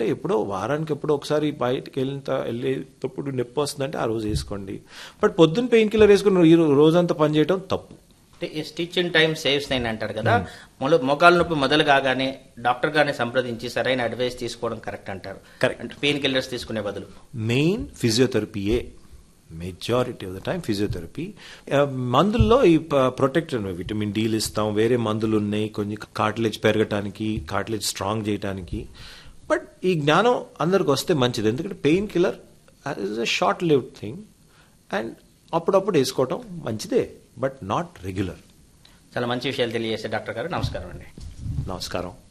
ఎప్పుడో వారానికి ఎప్పుడో ఒకసారి బయటకు వెళ్ళిన వెళ్ళేటప్పుడు నొప్పి వస్తుందంటే ఆ రోజు వేసుకోండి బట్ పొద్దున్న పెయిన్ కిల్లర్ వేసుకుని ఈ రో- రోజంతా పనిచేయడం తప్పు అంటే ఈ స్టిచ్చింగ్ టైం సేవ్స్ అయింది అంటారు కదా మొల మోకాలు నొప్పి మొదలు కాగానే డాక్టర్ గారిని సంప్రదించి సరైన అడ్వైస్ తీసుకోవడం కరెక్ట్ అంటారు Correct. అంటే పెయిన్ కిల్లర్స్ తీసుకునే బదులు మెయిన్ ఫిజియోథెరపీయే majority of the time physiotherapy మందుల్లో ఈ ప్రొటెక్టర్ విటమిన్ డీలు ఇస్తాం వేరే మందులు ఉన్నాయి కొన్ని కార్టిలేజ్ పెరగటానికి కార్టిలేజ్ స్ట్రాంగ్ చేయడానికి బట్ ఈ జ్ఞానం అందరికి వస్తే మంచిది ఎందుకంటే pain killer is a short lived thing and అప్పుడప్పుడు వేసుకోవటం మంచిదే బట్ నాట్ రెగ్యులర్ చాలా మంచి విషయాలు తెలియజేసే డాక్టర్ గారు నమస్కారం అండి నమస్కారం